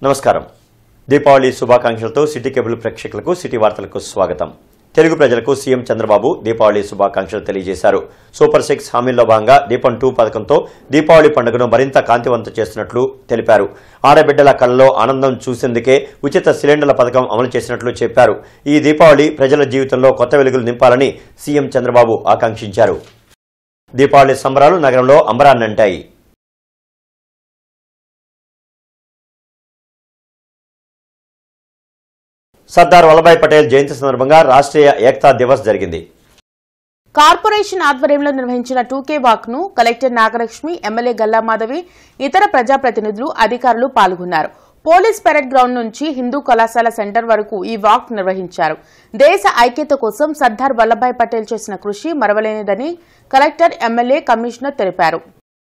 నమస్కారం దీపావళి శుభాకాంక్షలతో city cable ప్రేక్షకులకు సిటీ వార్తలకు స్వాగతం తెలుగు ప్రజలకు సీఎం చంద్రబాబు దీపావళి శుభాకాంక్షలు తెలియజేశారు సూపర్ సిక్స్ హామీల్లో భాగంగా దీపం టూ పథకంతో దీపావళి పండుగను మరింత కాంతివంతం చేస్తున్నట్లు తెలిపారు ఆడబిడ్డల కళ్ళలో ఆనందం చూసేందుకే ఉచిత సిలిండర్ల పథకం అమలు చేసినట్లు చెప్పారు ఈ దీపావళి ప్రజల జీవితంలో కొత్త వెలుగులు నింపాలని సీఎం చంద్రబాబు ఆకాంక్షించారు దీపావళి సంబరాలు నగరంలో అంబరాన్నంటాయి సర్దార్ వల్లభాయ్ పటేల్ జయంతి సందర్భంగా రాష్ట్రీయ ఏకతా దివస్ జరిగింది కార్పొరేషన్ ఆధ్వర్యంలో నిర్వహించిన టూకే వాక్ ను కలెక్టర్ నాగలక్ష్మి ఎమ్మెల్యే గల్లా మాధవి ఇతర ప్రజాప్రతినిధులు అధికారులు పాల్గొన్నారు పోలీస్ పెరేడ్ గ్రౌండ్ నుంచి హిందూ కళాశాల సెంటర్ వరకు ఈ వాక్ నిర్వహించారు దేశ ఐక్యత కోసం సర్దార్ వల్లభాయ్ పటేల్ చేసిన కృషి మరవలేనిదని కలెక్టర్ ఎమ్మెల్యే కమిషనర్ తెలిపారు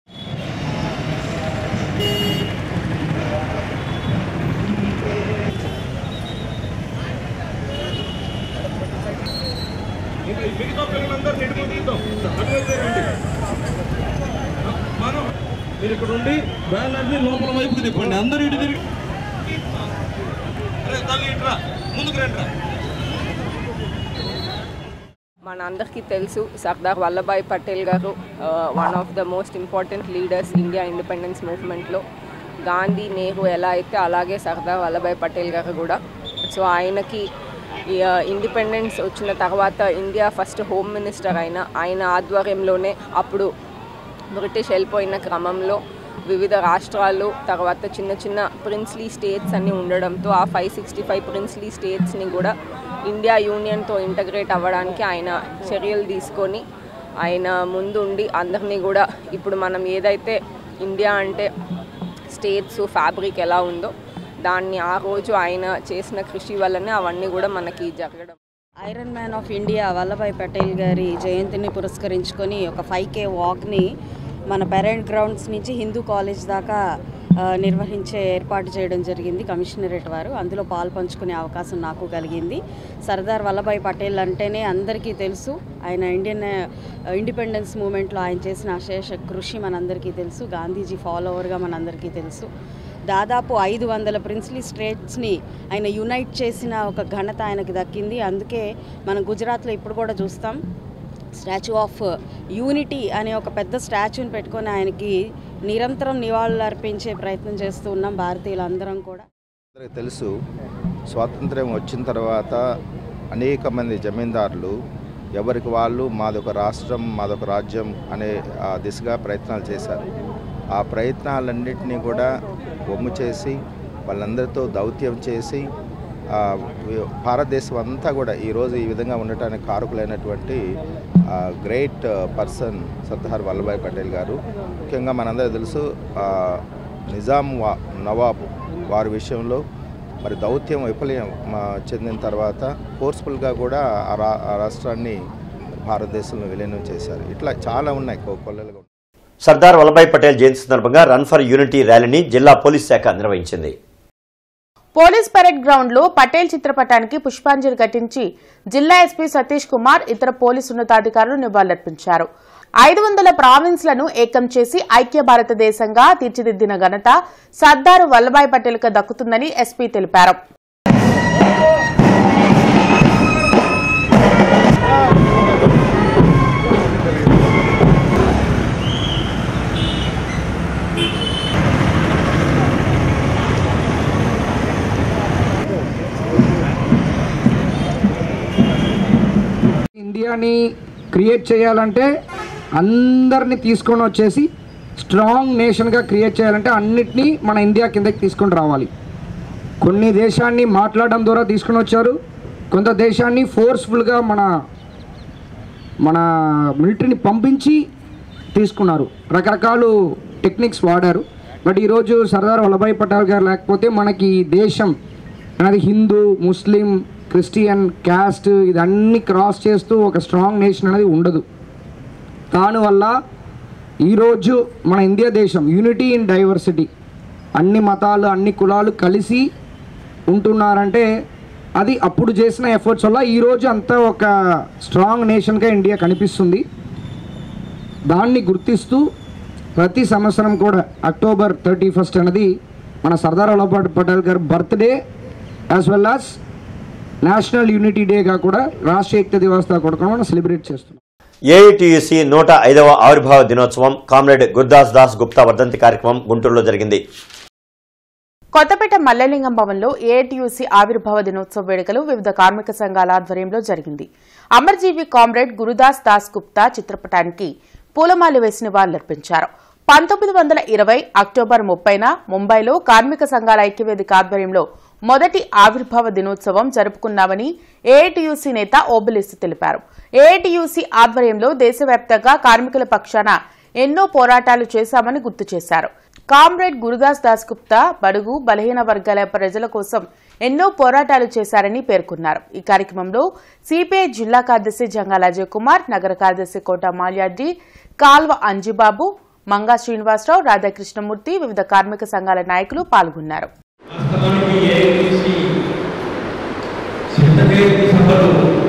మిగతా పిల్లలందరూ నెట్టుకు తీద్దాం అటువైపు రండి మనం మీరు ఇక్కడ ఉండి బ్యానర్ని లోపల వైపుకి తిప్పండి అందరూ ఇటు తిరిగి అరే తల్లి ఇట్రా ముందుకు రండి మనందరికీ తెలుసు Sardar Vallabhbhai Patel garu one of the most important leaders India independence మూవ్మెంట్లో గాంధీ నెహ్రూ ఎలా అయితే అలాగే సర్దార్ వల్లభాయ్ పటేల్ గారు కూడా సో ఆయనకి ఇండిపెండెన్స్ వచ్చిన తర్వాత ఇండియా ఫస్ట్ హోమ్ మినిస్టర్ అయిన ఆయన ఆధ్వర్యంలోనే అప్పుడు బ్రిటిష్ వెళ్ళిపోయిన క్రమంలో వివిధ రాష్ట్రాలు తర్వాత చిన్న చిన్న ప్రిన్స్లీ స్టేట్స్ అన్నీ ఉండడంతో ఆ ఫైవ్ సిక్స్టీ ఫైవ్ ప్రిన్స్లీ స్టేట్స్ని కూడా ఇండియా యూనియన్తో ఇంటగ్రేట్ అవ్వడానికి ఆయన చర్యలు తీసుకొని ఆయన ముందు ఉండి అందరినీ కూడా ఇప్పుడు మనం ఏదైతే ఇండియా అంటే స్టేట్స్ ఫ్యాబ్రిక్ ఎలా ఉందో దాన్ని ఆ రోజు ఆయన చేసిన కృషి వల్లనే అవన్నీ కూడా మనకి జరగడం iron man of India Vallabhbhai Patel గారి జయంతిని పురస్కరించుకొని ఒక ఫైవ్ కే వాక్ని మన పెరెంట్ గ్రౌండ్స్ నుంచి హిందూ కాలేజ్ దాకా ఆ, నిర్వహించే ఏర్పాటు చేయడం జరిగింది కమిషనరేట్ వారు అందులో పాలు పంచుకునే అవకాశం నాకు కలిగింది సర్దార్ వల్లభాయ్ పటేల్ అంటేనే అందరికీ తెలుసు ఆయన ఇండియన్ ఆ, ఇండిపెండెన్స్ మూమెంట్లో ఆయన చేసిన అశేష కృషి మనందరికీ తెలుసు గాంధీజీ ఫాలోవర్గా మనందరికీ తెలుసు దాదాపు ఐదు వందల ప్రిన్స్లీ స్టేట్స్ని ఆయన యునైట్ చేసిన ఒక ఘనత ఆయనకు దక్కింది అందుకే మనం గుజరాత్లో ఇప్పుడు కూడా చూస్తాం స్టాచ్యూ ఆఫ్ యూనిటీ అనే ఒక పెద్ద స్టాచ్యూని పెట్టుకొని ఆయనకి నిరంతరం నివాళులు అర్పించే ప్రయత్నం చేస్తూ ఉన్నాం భారతీయులందరం కూడా అందరికీ తెలుసు స్వాతంత్ర్యం వచ్చిన తర్వాత అనేక మంది జమీందారులు ఎవరికి వాళ్ళు మాదొక రాష్ట్రం మాదొక రాజ్యం అనే ఆ దిశగా ప్రయత్నాలు చేశారు ఆ ప్రయత్నాలన్నింటినీ కూడా బొమ్ము చేసి వాళ్ళందరితో దౌత్యం చేసి ఆ, వి- భారతదేశం అంతా కూడా ఈరోజు ఈ విధంగా ఉండటానికి కారకులైనటువంటి గ్రేట్ పర్సన్ సర్దార్ వల్లభాయ్ పటేల్ గారు ముఖ్యంగా మనందరికీ తెలుసు ఆ, నిజాం వా నవాబ్ వారి విషయంలో మరి దౌత్యం వైఫల్యం ఆ, చెందిన తర్వాత ఫోర్స్ఫుల్గా కూడా ఆ రా ఆ రాష్ట్రాన్ని భారతదేశంలో విలీనం చేశారు ఇట్లా చాలా ఉన్నాయి కో- కొల్లలుగా సర్దార్ వల్లభాయ్ పటేల్ జయంతి సందర్భంగా రన్ ఫర్ యూనిటీ ర్యాలీని జిల్లా పోలీస్ శాఖ నిర్వహించింది పోలీస్ పరేడ్ గ్రౌండ్ లో పటేల్ చిత్రపటానికి పుష్పాంజలి ఘటించి జిల్లా ఎస్పీ సతీష్ కుమార్ ఇతర పోలీసు ఉన్నతాధికారులు నివాళులర్పించారు ఐదు వందల ప్రావిన్స్లను ఏకం చేసి ఐక్య భారతదేశంగా తీర్చిదిద్దిన ఘనత సర్దారు వల్లభాయ్ పటేల్కు దక్కుతుందని ఎస్పీ తెలిపారు ఇండియాని క్రియేట్ చేయాలంటే అందరిని తీసుకొని వచ్చేసి స్ట్రాంగ్ నేషన్గా క్రియేట్ చేయాలంటే అన్నిటినీ మన ఇండియా కిందకి తీసుకొని రావాలి కొన్ని దేశాన్ని మాట్లాడడం ద్వారా తీసుకొని వచ్చారు కొంత దేశాన్ని ఫోర్స్ఫుల్గా మన మన మిలిటరీని పంపించి తీసుకున్నారు రకరకాల టెక్నిక్స్ వాడారు బట్ ఈరోజు సర్దార్ వల్లభాయ్ పటేల్ గారు లేకపోతే మనకి ఈ దేశం అనేది హిందూ ముస్లిం క్రిస్టియన్ క్యాస్ట్ ఇదన్నీ క్రాస్ చేస్తూ ఒక స్ట్రాంగ్ నేషన్ అనేది ఉండదు దానివల్ల ఈరోజు మన ఇండియా దేశం యూనిటీ ఇన్ డైవర్సిటీ అన్ని మతాలు అన్ని కులాలు కలిసి ఉంటున్నారంటే అది అప్పుడు చేసిన ఎఫర్ట్స్ వల్ల ఈరోజు అంతా ఒక స్ట్రాంగ్ నేషన్గా ఇండియా కనిపిస్తుంది దాన్ని గుర్తిస్తూ ప్రతి సంవత్సరం కూడా అక్టోబర్ థర్టీ ఫస్ట్ అనేది మన సర్దార్ వల్లభాయ్ పటేల్ గారి birthday as well as national unity డేగా కూడా రాష్ట్రీయ ఏకత దివస్గా కూడా మనం సెలబ్రేట్ చేస్తున్నాం ఏఐటియుసి నూట ఐదవ ఆవిర్భావ దినోత్సవం కామ్రేడ్ గుర్దాస్ దాస్ గుప్తా వర్ధంతి కార్యక్రమం గుంటూరులో జరిగింది కొత్తపేట మల్లెలింగం భవన్లో ఏఐటీయూసీ ఆవిర్భావ దినోత్సవ వేడుకలు వివిధ కార్మిక సంఘాల ఆధ్వర్యంలో జరిగింది అమర్జీవి కామ్రేడ్ గురుదాస్ దాస్ గుప్తా చిత్రపటానికి పూలమాల వేసి నివాళులర్పించారు పంతొమ్మిది వందల ఇరవై అక్టోబర్ ముప్పైన ముంబైలో కార్మిక సంఘాల ఐక్యవేదిక ఆధ్వర్యంలో మొదటి ఆవిర్భావ దినోత్సవం జరుపుకున్నామని ఏఐటీయూసీ నేత ఓబిలిస్ తెలిపారు ఏఐటీయూసీ ఆధ్వర్యంలో దేశవ్యాప్తంగా కార్మికుల పక్షాన ఎన్నో పోరాటాలు చేశామని గుర్తు చేశారు కామ్రేడ్ గురుదాస్ దాస్ గుప్తా బడుగు బలహీన వర్గాల ప్రజల కోసం ఎన్నో పోరాటాలు చేశారని పేర్కొన్నారు ఈ కార్యక్రమంలో సిపిఐ జిల్లా కార్యదర్శి జంగాల అజయ్ కుమార్ నగర కార్యదర్శి కోట మాల్యాద్రి కాల్వ అంజిబాబు మంగా శ్రీనివాసరావు రాధాకృష్ణమూర్తి వివిధ కార్మిక సంఘాల నాయకులు పాల్గొన్నారు వాస్తవానికి ఏఐటీసీ శతకీర్తి సభలు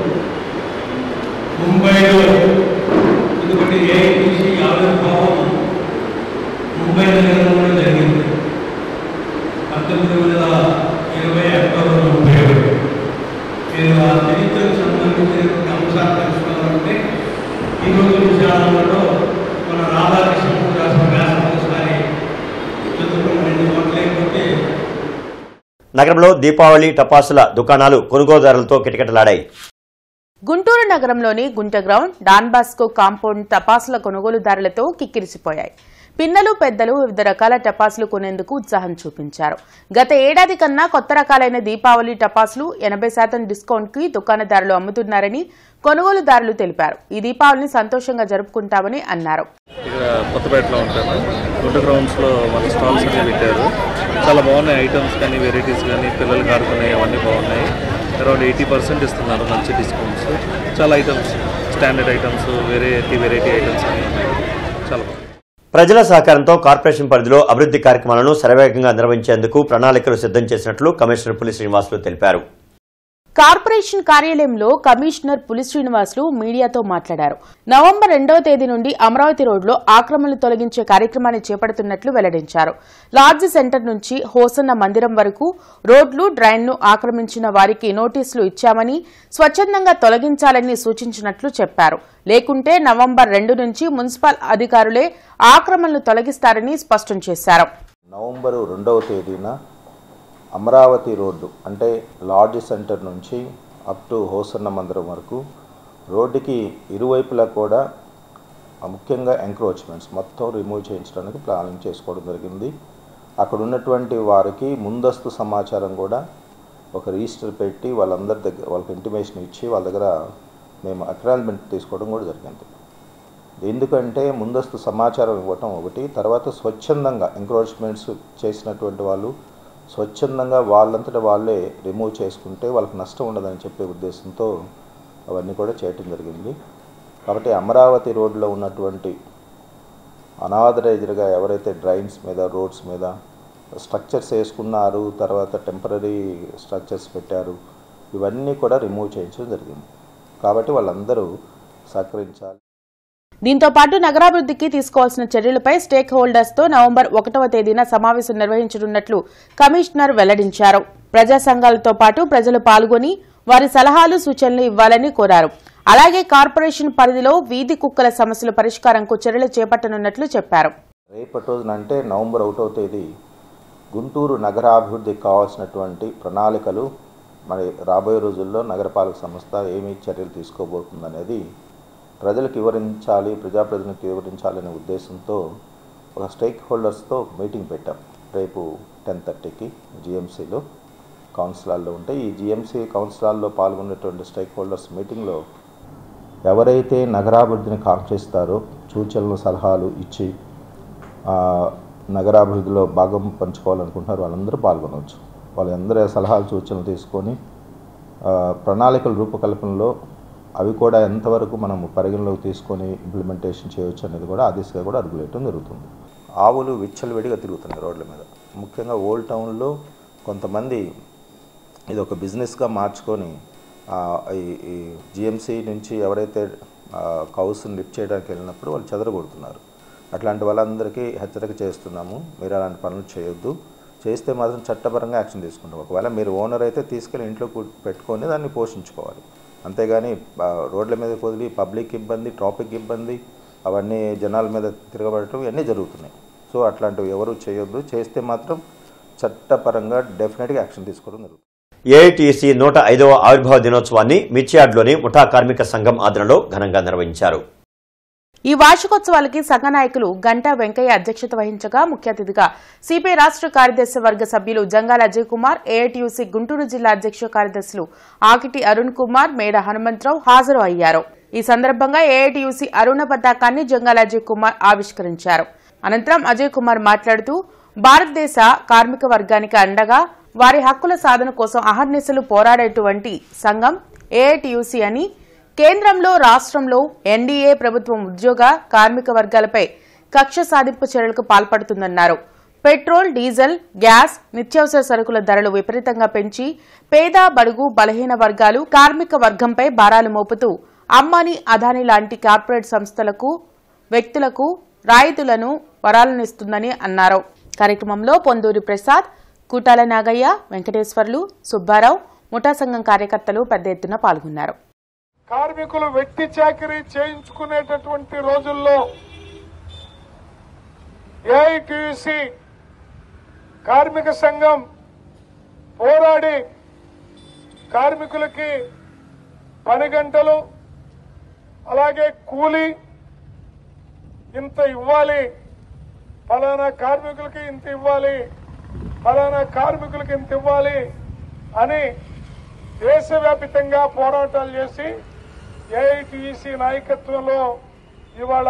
ముంబైలో ఎందుకంటే ఏఐటీసీ ఆవిర్భావం ముంబై నగరంలో జరిగింది పంతొమ్మిది వందల ఇరవై అక్టోబర్ ముప్పై ఒకటి మీరు ఆ చరిత్రకు సంబంధించినటువంటి అంశాలు తెలుసుకోవాలంటే ఈరోజు విశాలంలో మన రాధాకృష్ణ రాసిన వ్యాసం ఒకసారి చదువుకుని రెండు మాటలేకపోతే నగరంలో దీపావళి టపాసుల దుకాణాలు కొనుగోలుదారులతో కిటకిటలాడాయి గుంటూరు నగరంలోని Gunta ground Don Bosco compound టపాసుల కొనుగోలుదారులతో కిక్కిరిసిపోయాయి పిన్నలు పెద్దలు వివిధ రకాల టపాసులు కొనేందుకు ఉత్సాహం చూపించారు గత ఏడాది కన్నా కొత్త రకాలైన దీపావళి టపాసులు ఎనభై శాతం డిస్కౌంట్ కి దుకాణదారులు అమ్ముతున్నారని కొనుగోలుదారులు తెలిపారు ఈ దీపావళిని సంతోషంగా జరుపుకుంటామని అన్నారు ఇక్కడ కొత్తపేటలో ఉంటాను గుంట గ్రౌండ్స్లో మన స్టాల్స్ అన్ని పెట్టారు చాలా బాగున్నాయి ఐటమ్స్ కానీ వెరైటీస్ కానీ పిల్లలకి ఆడుకునేవి అవన్నీ బాగున్నాయి అరౌండ్ ఎయిటీ పర్సెంట్ ఇస్తున్నారు మంచి డిస్కౌంట్స్ చాలా items standard items variety variety items అన్నీ ఉన్నాయి చాలా బాగుంది ప్రజల సహకారంతో కార్పొరేషన్ పరిధిలో అభివృద్ధి కార్యక్రమాలను శరవేగంగా నిర్వహించేందుకు ప్రణాళికలు సిద్ధం చేసినట్లు కమిషనర్ పులి శ్రీనివాసులు తెలిపారు కార్పొరేషన్ కార్యాలయంలో కమిషనర్ పులి శ్రీనివాసులు మీడియాతో మాట్లాడారు నవంబర్ రెండవ తేదీ నుండి అమరావతి రోడ్లో ఆక్రమణలు తొలగించే కార్యక్రమాన్ని చేపడుతున్నట్లు వెల్లడించారు లాడ్జ్ సెంటర్ నుంచి హోసన్న మందిరం వరకు రోడ్లు డ్రైన్ను ఆక్రమించిన వారికి నోటీసులు ఇచ్చామని స్వచ్ఛందంగా తొలగించాలని సూచించినట్లు చెప్పారు లేకుంటే నవంబర్ రెండు నుంచి మున్సిపల్ అధికారులే ఆక్రమణలు తొలగిస్తారని స్పష్టం చేశారు నవంబరు రెండవ తేదీన అమరావతి రోడ్డు అంటే లాడ్జ్ సెంటర్ నుంచి అప్ టు హోసన్న మందిరం వరకు రోడ్డుకి ఇరువైపులా కూడా ఆ, ముఖ్యంగా ఎంక్రోచ్మెంట్స్ మొత్తం రిమూవ్ చేయించడానికి ప్లానింగ్ చేసుకోవడం జరిగింది అక్కడ ఉన్నటువంటి వారికి ముందస్తు సమాచారం కూడా ఒక రిజిస్టర్ పెట్టి వాళ్ళందరి దగ్గర వాళ్ళకి ఇంటిమేషన్ ఇచ్చి వాళ్ళ దగ్గర మేము అక్నాలజ్మెంట్ తీసుకోవడం కూడా జరిగింది ఎందుకంటే ముందస్తు సమాచారం ఇవ్వటం ఒకటి తర్వాత స్వచ్ఛందంగా ఎంక్రోచ్మెంట్స్ చేసినటువంటి వాళ్ళు స్వచ్ఛందంగా వాళ్ళంతట వాళ్ళే రిమూవ్ చేసుకుంటే వాళ్ళకి నష్టం ఉండదని చెప్పే ఉద్దేశంతో అవన్నీ కూడా చేయటం జరిగింది కాబట్టి అమరావతి రోడ్లో ఉన్నటువంటి అనాథరైజ్డ్గా ఎవరైతే డ్రైన్స్ మీద రోడ్స్ మీద స్ట్రక్చర్స్ వేసుకున్నారు తర్వాత టెంపరీ స్ట్రక్చర్స్ పెట్టారు ఇవన్నీ కూడా రిమూవ్ చేయించడం జరిగింది కాబట్టి వాళ్ళందరూ సహకరించాలి దీంతో పాటు నగరాభివృద్ధికి తీసుకోవాల్సిన చర్యలపై స్టేక్ హోల్డర్స్ తో నవంబర్ ఒకటవ తేదీన సమావేశం నిర్వహించనున్నట్లు కమిషనర్ వెల్లడించారు ప్రజా సంఘాలతో పాటు ప్రజలు పాల్గొని వారి సలహాలు సూచనలు ఇవ్వాలని కోరారు అలాగే కార్పొరేషన్ పరిధిలో వీధి కుక్కల సమస్యల పరిష్కారంకు చర్యలు చేపట్టనున్నట్లు చెప్పారు రేపటి రోజున అంటే నవంబర్ ఒకటవ తేదీ గుంటూరు నగరాభివృద్ధికి కావాల్సినటువంటి ప్రణాళికలు మరి రాబోయే రోజుల్లో నగరపాలక సంస్థ ఏమి చర్యలు తీసుకోబోతుందనేది ప్రజలకు వివరించాలి ప్రజాప్రతినిధులకు వివరించాలనే ఉద్దేశంతో ఒక స్టేక్ హోల్డర్స్తో మీటింగ్ పెట్టాం రేపు టెన్ థర్టీకి జిఎంసీలో కౌన్సిలాల్లో ఉంటే ఈ జిఎంసీ కౌన్సిలాల్లో పాల్గొన్నటువంటి స్టేక్ హోల్డర్స్ మీటింగ్లో ఎవరైతే నగరాభివృద్ధిని కాంక్షిస్తారో సూచనలు సలహాలు ఇచ్చి ఆ, నగరాభివృద్ధిలో భాగం పంచుకోవాలనుకుంటున్నారు వాళ్ళందరూ పాల్గొనవచ్చు వాళ్ళందరి సలహాలు సూచనలు తీసుకొని ఆ, ప్రణాళికల రూపకల్పనలో అవి కూడా ఎంతవరకు మనం పరిగణలోకి తీసుకొని ఇంప్లిమెంటేషన్ చేయవచ్చు అనేది కూడా ఆ దిశగా కూడా అడుగులేయటం జరుగుతుంది ఆవులు విచ్చలవిడిగా తిరుగుతున్నాయి రోడ్ల మీద ముఖ్యంగా ఓల్డ్ టౌన్లో కొంతమంది ఇది ఒక బిజినెస్గా మార్చుకొని ఆ, ఈ ఈ జిఎంసీ నుంచి ఎవరైతే కౌస్ని లిఫ్ట్ చేయడానికి వెళ్ళినప్పుడు వాళ్ళు చెదరగొడుతున్నారు అట్లాంటి వాళ్ళందరికీ హెచ్చరిక చేస్తున్నాము మీరు అలాంటి పనులు చేయొద్దు చేస్తే మాత్రం చట్టపరంగా యాక్షన్ తీసుకుంటాం ఒకవేళ మీరు ఓనర్ అయితే తీసుకెళ్ళి ఇంట్లో కు- పెట్టుకొని దాన్ని పోషించుకోవాలి అంతేగాని ఆ, రోడ్ల మీద వదిలి పబ్లిక్ ఇబ్బంది ట్రాఫిక్ ఇబ్బంది అవన్నీ జనాల మీద తిరగబడటం ఇవన్నీ జరుగుతున్నాయి సో అట్లాంటివి ఎవరు చేయొద్దు చేస్తే మాత్రం చట్టపరంగా డెఫినెట్గా యాక్షన్ తీసుకోవడం జరుగుతుంది ఏఐటీసీ నూట ఐదవ ఆవిర్భావ దినోత్సవాన్ని మిర్చియాడ్లోని ముఠా కార్మిక సంఘం ఆధ్వర్యంలో ఘనంగా నిర్వహించారు ఈ వార్షికోత్సవాలకి సంఘ నాయకులు గంటా వెంకయ్య అధ్యక్షత వహించగా ముఖ్య అతిథిగా సిపిఐ రాష్ట్ర కార్యదర్శి వర్గ సభ్యులు జంగాల అజయ్ కుమార్ ఏఐటీయూసీ గుంటూరు జిల్లా అధ్యక్ష కార్యదర్శులు ఆకిటి అరుణ్ కుమార్ మేడ హనుమంతరావు హాజరు అయ్యారు ఈ సందర్భంగా ఏఐటీయూసీ అరుణ పతాకాన్ని జంగాల అజయ్ కుమార్ ఆవిష్కరించారు అనంతరం అజయ్ కుమార్ మాట్లాడుతూ భారతదేశ కార్మిక వర్గానికి అండగా వారి హక్కుల సాధన కోసం అహర్నిశలు పోరాడేటువంటి సంఘం ఏఐటీయూసీ అని కేంద్రంలో రాష్ట్రంలో ఎన్డీఏ ప్రభుత్వం ఉద్యోగ కార్మిక వర్గాలపై కక్ష సాధింపు చర్యలకు పాల్పడుతుందన్నారు పెట్రోల్ డీజిల్ గ్యాస్ నిత్యావసర సరుకుల ధరలు విపరీతంగా పెంచి పేద బడుగు బలహీన వర్గాలు కార్మిక వర్గంపై భారాలు మోపుతూ అమ్మాని అదాని లాంటి కార్పొరేట్ సంస్థలకు వ్యక్తులకు రాయితీలను వరాలనిస్తుందని అన్నారు కార్యక్రమంలో పొందూరి ప్రసాద్ కూటాల నాగయ్య వెంకటేశ్వర్లు సుబ్బారావు ముఠా సంఘం కార్యకర్తలు పెద్ద ఎత్తున పాల్గొన్నారు కార్మికులు వెట్టి చాకరీ చేయించుకునేటటువంటి రోజుల్లో ఏఐటిసి కార్మిక సంఘం పోరాడి కార్మికులకి పని గంటలు అలాగే కూలీ ఇంత ఇవ్వాలి ఫలానా కార్మికులకి ఇంత ఇవ్వాలి ఫలానా కార్మికులకి ఇంత ఇవ్వాలి అని దేశవ్యాపితంగా పోరాటాలు చేసి ఏఐటిసి నాయకత్వంలో ఇవాళ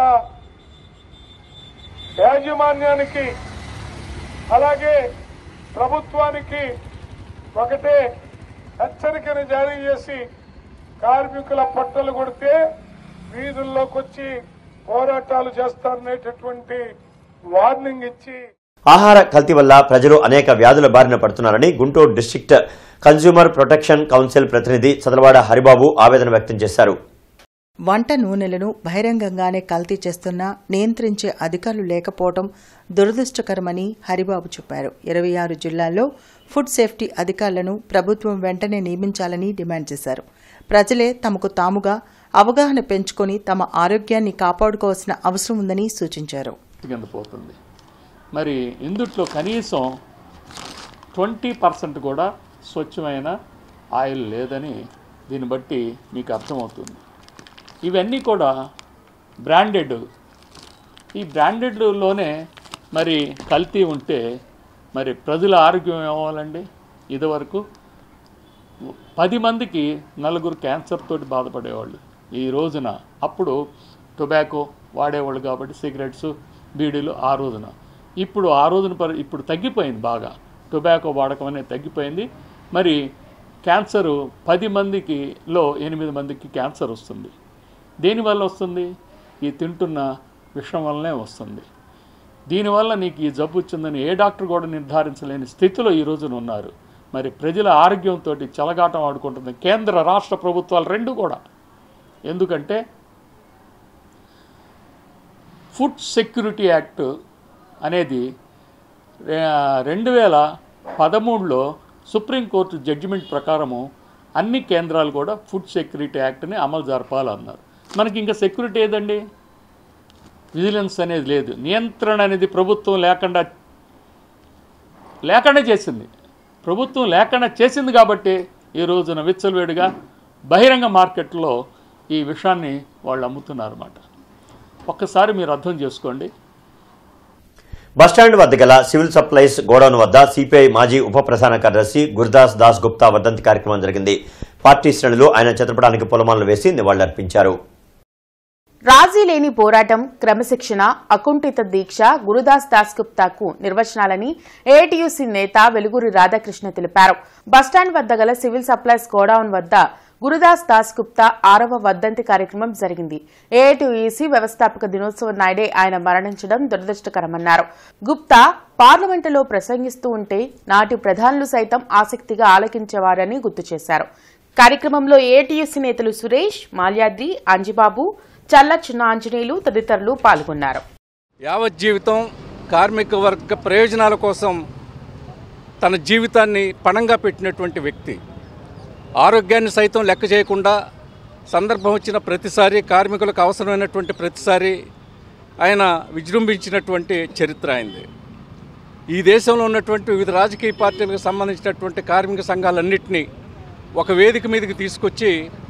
యాజమాన్యానికి అలాగే ప్రభుత్వానికి ఒకటే హెచ్చరికను జారీ చేసి కార్మికుల పట్టలు కొడితే వీధుల్లోకి వచ్చి పోరాటాలు చేస్తారనేటటువంటి వార్నింగ్ ఇచ్చి ఆహార కల్తీ వల్ల ప్రజలు అనేక వ్యాధుల బారిన పడుతున్నారని Guntur district consumer protection council ప్రతినిధి చదలవాడ హరిబాబు ఆవేదన వ్యక్తం చేశారు వంట నూనెలను బహిరంగంగానే కల్తీ చేస్తున్నా నియంత్రించే అధికారులు లేకపోవడం దురదృష్టకరమని హరిబాబు చెప్పారు ఇరవై ఆరు జిల్లాల్లో ఫుడ్ సేఫ్టీ అధికారులను ప్రభుత్వం వెంటనే నియమించాలని డిమాండ్ చేశారు ప్రజలే తమకు తాముగా అవగాహన పెంచుకొని తమ ఆరోగ్యాన్ని కాపాడుకోవాల్సిన అవసరం ఉందని సూచించారు కింద పోతుంది మరి ఇందుట్లో కనీసం ట్వంటీ పర్సెంట్ కూడా స్వచ్ఛమైన ఆయిల్ లేదని దీన్ని బట్టి మీకు అర్థమవుతుంది ఇవన్నీ కూడా బ్రాండెడ్ ఈ బ్రాండెడ్లోనే మరి కల్తీ ఉంటే మరి ప్రజల ఆరోగ్యం ఏమవ్వాలండి ఇదివరకు పది మందికి నలుగురు క్యాన్సర్ తోటి బాధపడేవాళ్ళు ఈ రోజున అప్పుడు టొబాకో వాడేవాళ్ళు కాబట్టి సిగరెట్స్ బీడీలు ఆ రోజున ఇప్పుడు ఆ రోజున పరి ఇప్పుడు తగ్గిపోయింది బాగా టొబాకో వాడకం అనేది తగ్గిపోయింది మరి క్యాన్సరు పది మందికి లో ఎనిమిది మందికి క్యాన్సర్ వస్తుంది దేనివల్ల వస్తుంది ఈ తింటున్న విషం వల్లనే వస్తుంది దీనివల్ల నీకు ఈ జబ్బు వచ్చిందని ఏ డాక్టర్ కూడా నిర్ధారించలేని స్థితిలో ఈ రోజున ఉన్నారు మరి ప్రజల ఆరోగ్యంతో చెలగాటం ఆడుకుంటుంది కేంద్ర రాష్ట్ర ప్రభుత్వాలు రెండు కూడా ఎందుకంటే ఫుడ్ సెక్యూరిటీ యాక్ట్ అనేది రే- రెండు వేల పదమూడులో సుప్రీంకోర్టు జడ్జిమెంట్ ప్రకారము అన్ని కేంద్రాలు కూడా ఫుడ్ సెక్యూరిటీ యాక్ట్ని అమలు జరపాలన్నారు మనకి ఇంకా సెక్యూరిటీ ఏదండి విజిలెన్స్ అనేది లేదు నియంత్రణ అనేది ప్రభుత్వం లేకుండా లేకుండా చేసింది ప్రభుత్వం లేకుండా చేసింది కాబట్టి ఈ రోజున విచ్చలవేడిగా బహిరంగ మార్కెట్లో ఈ విషయాన్ని వాళ్ళు అమ్ముతున్నారన్నమాట ఒక్కసారి మీరు అర్థం చేసుకోండి బస్టాండ్ వద్ద గల సివిల్ సప్లైస్ గోడౌన్ వద్ద సిపిఐ మాజీ ఉప ప్రధాన కార్యదర్శి గురుదాస్ దాస్ గుప్తా వర్ధంతి కార్యక్రమం జరిగింది పార్టీ శ్రేణులు ఆయన చిత్రపటానికి పూలమాలలు వేసి నివాళులర్పించారు రాజీ లేని పోరాటం క్రమశిక్షణ అకుంఠిత దీక్ష గురుదాస్ దాస్ గుప్తాకు నిర్వచనాలని ఏఐటీయూసీ నేత వెలుగురి రాధాకృష్ణ తెలిపారు బస్టాండ్ వద్ద గల సివిల్ సప్లైస్ గోడౌన్ వద్ద గురుదాస్ దాస్ గుప్తా ఆరవ వర్ధంతి కార్యక్రమం జరిగింది ఏఐటీయూసీ వ్యవస్థాపక దినోత్సవం నాయుడే ఆయన మరణించడం దురదృష్టకరమన్నారు గుప్తా పార్లమెంటులో ప్రసంగిస్తూ ఉంటే నాటి ప్రధానులు సైతం ఆసక్తిగా ఆలకించేవారని గుర్తు చేశారు కార్యక్రమంలో ఏఐటీయూసీ నేతలు సురేష్ మాల్యాద్రి అంజిబాబు చల్ల చిన్న ఆంజనేయులు తదితరులు పాల్గొన్నారు యావత్ జీవితం కార్మిక వర్గ ప్రయోజనాల కోసం తన జీవితాన్ని పణంగా పెట్టినటువంటి వ్యక్తి ఆరోగ్యాన్ని సైతం లెక్క చేయకుండా సందర్భం వచ్చిన ప్రతిసారి కార్మికులకు అవసరమైనటువంటి ప్రతిసారి ఆయన విజృంభించినటువంటి చరిత్ర అయింది ఈ దేశంలో ఉన్నటువంటి వివిధ రాజకీయ పార్టీలకు సంబంధించినటువంటి కార్మిక సంఘాలన్నింటినీ ఒక వేదిక మీదకి తీసుకొచ్చి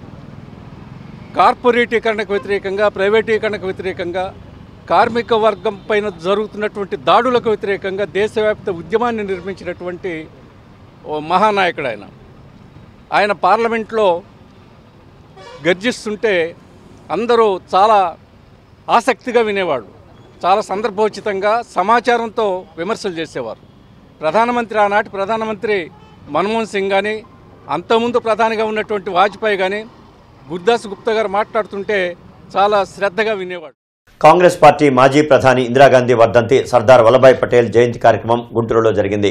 కార్పొరేటీకరణకు వ్యతిరేకంగా ప్రైవేటీకరణకు వ్యతిరేకంగా కార్మిక వర్గం పైన జరుగుతున్నటువంటి దాడులకు వ్యతిరేకంగా దేశవ్యాప్త ఉద్యమాన్ని నిర్మించినటువంటి ఓ మహానాయకుడు ఆయన ఆయన పార్లమెంట్లో గర్జిస్తుంటే అందరూ చాలా ఆసక్తిగా వినేవాళ్ళు చాలా సందర్భోచితంగా సమాచారంతో విమర్శలు చేసేవారు ప్రధానమంత్రి ఆనాటి ప్రధానమంత్రి మన్మోహన్ సింగ్ కానీ అంతకుముందు ప్రధానిగా ఉన్నటువంటి వాజ్పేయి కానీ గుర్దాస్ గుప్తా గారు మాట్లాడుతుంటే చాలా శ్రద్ధగా వినేవాడు కాంగ్రెస్ పార్టీ మాజీ ప్రధాని ఇందిరాగాంధీ వర్ధంతి సర్దార్ వల్లభాయ్ పటేల్ జయంతి కార్యక్రమం గుంటూరులో జరిగింది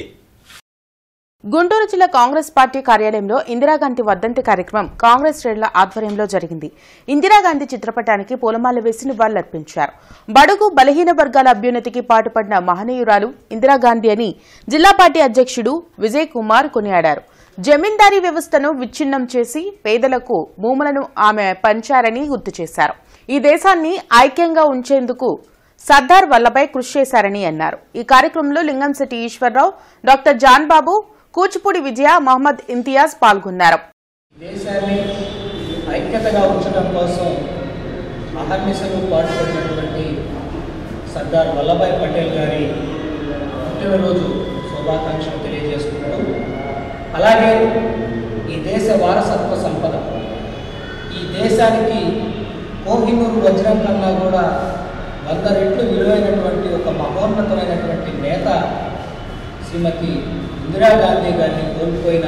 గుంటూరు జిల్లా కాంగ్రెస్ పార్టీ కార్యాలయంలో ఇందిరాగాంధీ వర్ధంతి కార్యక్రమం కాంగ్రెస్ శ్రేణుల ఆధ్వర్యంలో జరిగింది ఇందిరాగాంధీ చిత్రపటానికి పూలమాల వేసి నివాళులర్పించారు బడుగు బలహీన వర్గాల అభ్యున్నతికి పాటుపడిన మహనీయురాలు ఇందిరాగాంధీ అని జిల్లా పార్టీ అధ్యక్షుడు విజయ్ కుమార్ కొనియాడారు జమీందారీ వ్యవస్థను విచ్ఛిన్నం చేసి పేదలకు భూములను ఆమె పంచారని గుర్తు చేశారు ఈ దేశాన్ని ఐక్యంగా ఉంచేందుకు సర్దార్ వల్లభాయ్ కృషి చేశారని అన్నారు ఈ కార్యక్రమంలో లింగంశెట్టి ఈశ్వరరావు డాక్టర్ జాన్ బాబు కూచిపూడి విజయ మహమ్మద్ ఇంతియాజ్ పాల్గొన్నారు దేశాన్ని ఐక్యతగా ఉంచడం కోసం అహర్నిశలు పాటుపడినటువంటి సర్దార్ వల్లభాయ్ పటేల్ గారి పుట్టినరోజు శుభాకాంక్షలు తెలియజేసుకుంటూ అలాగే ఈ దేశ వారసత్వ సంపద ఈ దేశానికి కోహినూరు వజ్రం కన్నా కూడా వంద రెట్లు విలువైనటువంటి ఒక మహోన్నతమైనటువంటి నేత శ్రీమతి ఇందిరాగాంధీ గారిని కోల్పోయిన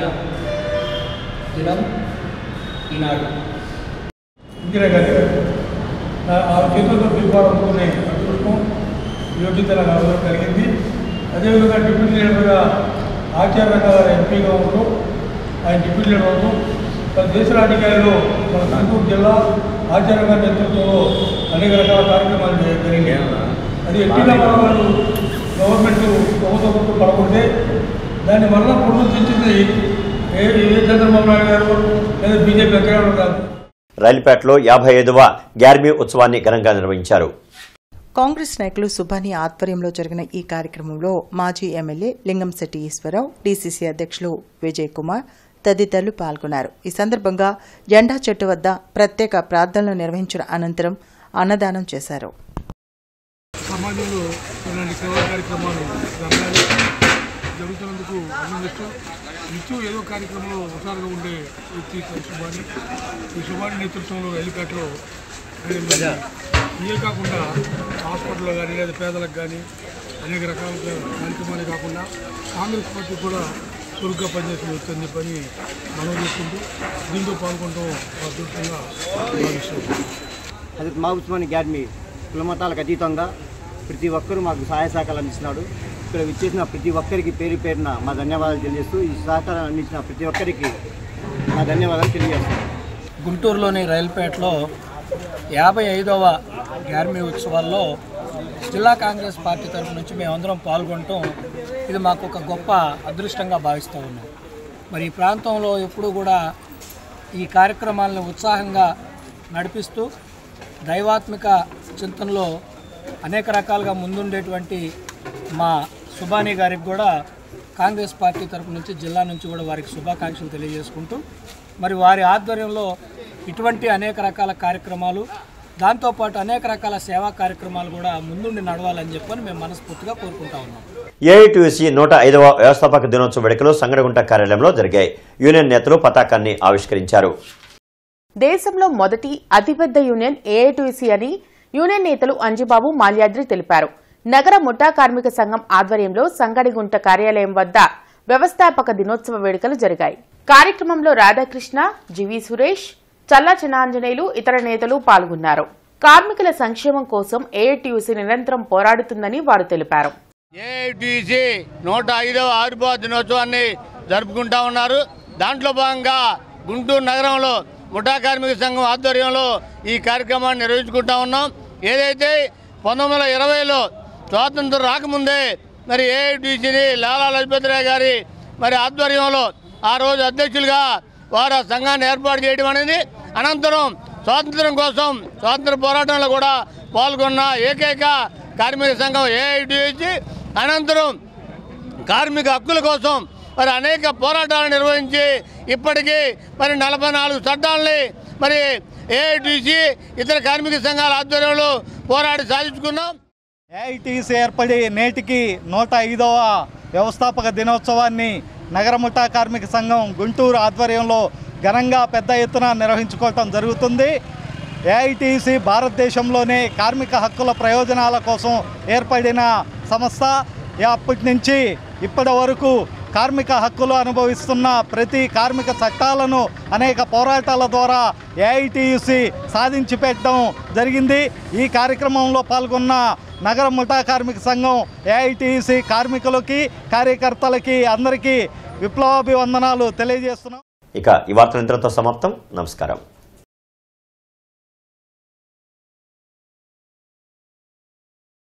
దినం ఈనాడు ఇందిరాగాంధీ గారు ఆ- ఆ చేతులతో దీపాలు అందుకునే అదృష్టం యోగ్యత నాకు అవసరం కలిగింది అదేవిధంగా డిప్యూటీ లీడర్గా ఆచార్య గారు ఎంపీగా ఉంటూ ఆయన డిప్యూటీ లీడర్ అవుతూ మన దేశ రాజకీయాల్లో మన గుంటూరు జిల్లా ఆచార్య గారి నేతృత్వంలో అనేక రకాల కార్యక్రమాలు జరి- జరిగాయి అది ఎన్టీ రామారావు గారు గవర్నమెంట్ ప్రభుత్వం పడకుంటే దాన్ని మరలా పునరుద్ధరించింది ఏ ఏ చంద్రబాబు నాయుడు గారు లేదా బీజేపీ అధికారులు కాదు రైలుపేటలో యాభై ఐదవ గ్యార్మీ ఉత్సవాన్ని ఘనంగా నిర్వహించారు కాంగ్రెస్ నాయకులు సుభాని ఆధ్వర్యంలో జరిగిన ఈ కార్యక్రమంలో మాజీ ఎమ్మెల్యే లింగంశెట్టి ఈశ్వరరావు డీసీసీ అధ్యక్షులు విజయ్ కుమార్ తదితరులు పాల్గొన్నారు ఈ సందర్భంగా జెండా చెట్టు వద్ద ప్రత్యేక ప్రార్థనలు నిర్వహించిన అనంతరం అన్నదానం చేశారు సమాజంలో ఇలాంటి సేవా కార్యక్రమాలు జరగాలి జరుగుతున్నందుకు అభినందిస్తూ నిత్యం ఏదో కార్యక్రమంలో హుషారుగా ఉండే వ్యక్తి శుభాని ఈ శుభాని నేతృత్వంలో రైలుపేటలో ఆయన ఇవే కాకుండా హాస్పిటల్లో కానీ లేదా పేదలకు కానీ అనేక రకాల కార్యక్రమాలే కాకుండా కాంగ్రెస్ పార్టీ కూడా చురుగ్గా పనిచేసిన వ్యక్తి అని చెప్పని మనం చేసుకుంటూ దీంతో పాల్గొనడం అదృష్టంగా భావిస్తున్నాం హజరత్ మా ఉస్మాని గాడ్మి కులమతాలకు అతీతంగా ప్రతి ఒక్కరూ మాకు సహాయ సహకారాలు అందిస్తున్నాడు ఇక్కడ విచ్చేసిన ప్రతి ఒక్కరికి పేరు పేరున మా ధన్యవాదాలు తెలియజేస్తూ ఈ సహకారం అందించిన ప్రతి ఒక్కరికి మా ధన్యవాదాలు తెలియజేస్తున్నాను గుంటూరులోని రైల్పేటలో యాభై ఐదవ గ్యార్మీ ఉత్సవాల్లో జిల్లా కాంగ్రెస్ పార్టీ తరఫు నుంచి మేమందరం పాల్గొనటం ఇది మాకు ఒక గొప్ప అదృష్టంగా భావిస్తూ ఉన్నాం మరి ఈ ప్రాంతంలో ఎప్పుడూ కూడా ఈ కార్యక్రమాలను ఉత్సాహంగా నడిపిస్తూ దైవాత్మిక చింతనలో అనేక రకాలుగా ముందుండేటువంటి మా సుబానీ గారికి కూడా కాంగ్రెస్ పార్టీ తరపు నుంచి జిల్లా నుంచి కూడా వారికి శుభాకాంక్షలు తెలియజేసుకుంటూ మరి వారి ఆధ్వర్యంలో ఇటువంటి అనేక రకాల కార్యక్రమాలు దాంతోపాటు అనేక రకాల సేవా కార్యక్రమాలు కూడా ముందుండి నడవాలని చెప్పని మేము మనస్ఫూర్తిగా కోరుకుంటా ఉన్నాం ఏఐటీయూసీ నూట ఐదవ వ్యవస్థాపక దినోత్సవ వేడుకలు సంగడగుంట కార్యాలయంలో జరిగాయి యూనియన్ నేతలు పతాకాన్ని ఆవిష్కరించారు దేశంలో మొదటి అతిపెద్ద యూనియన్ ఏఐటీసీ అని యూనియన్ నేతలు అంజిబాబు మాల్యాద్రి తెలిపారు నగర ముఠా కార్మిక సంఘం ఆధ్వర్యంలో సంగడిగుంట కార్యాలయం వద్ద వ్యవస్థాపక దినోత్సవ వేడుకలు జరిగాయి కార్యక్రమంలో రాధాకృష్ణ జివి సురేష్ చల్లా చిన్నాంజనేయులు ఇతర నేతలు పాల్గొన్నారు కార్మికుల సంక్షేమం కోసం ఏఐటీయూసీ నిరంతరం పోరాడుతుందని వారు తెలిపారు ఏఐటీసీ నూట ఐదవ ఆవిర్భావ దినోత్సవాన్ని జరుపుకుంటా ఉన్నారు దాంట్లో భాగంగా గుంటూరు నగరంలో ముఠా కార్మిక సంఘం ఆధ్వర్యంలో ఈ కార్యక్రమాన్ని నిర్వహించుకుంటా ఉన్నాం ఏదైతే పంతొమ్మిది వందల ఇరవైలో స్వాతంత్రం రాకముందే మరి ఏఐటీసీని లాలా లజపతి రాయ్ గారి మరి ఆధ్వర్యంలో ఆ రోజు అధ్యక్షులుగా వారు ఆ సంఘాన్ని ఏర్పాటు చేయడం అనేది అనంతరం స్వాతంత్రం కోసం స్వాతంత్ర పోరాటంలో కూడా పాల్గొన్న ఏకైక కార్మిక సంఘం ఏఐటిసి అనంతరం కార్మిక హక్కుల కోసం మరి అనేక పోరాటాలు నిర్వహించి ఇప్పటికీ మరి నలభై నాలుగు చట్టాలని మరి ఏఐటిసి ఇతర కార్మిక సంఘాల ఆధ్వర్యంలో పోరాడి సాధించుకున్నాం ఏఐటీసీ ఏర్పడి నేటికి నూట ఐదవ వ్యవస్థాపక దినోత్సవాన్ని నగర ముఠా కార్మిక సంఘం గుంటూరు ఆధ్వర్యంలో ఘనంగా పెద్ద ఎత్తున నిర్వహించుకోవటం జరుగుతుంది ఏఐటీసీ భారతదేశంలోనే కార్మిక హక్కుల ప్రయోజనాల కోసం ఏర్పడిన సంస్థ అప్పటి నుంచి ఇప్పటి వరకు కార్మిక హక్కులు అనుభవిస్తున్న ప్రతి కార్మిక చట్టాలను అనేక పోరాటాల ద్వారా ఏఐటీయూసి సాధించి పెట్టడం జరిగింది ఈ కార్యక్రమంలో పాల్గొన్న నగర ముఠా కార్మిక సంఘం ఏఐటీయూసి కార్మికులకి కార్యకర్తలకి అందరికీ విప్లవాభివందనాలు తెలియజేస్తున్నాం ఇక ఈ వార్తలు ఇంతటితో సమాప్తం నమస్కారం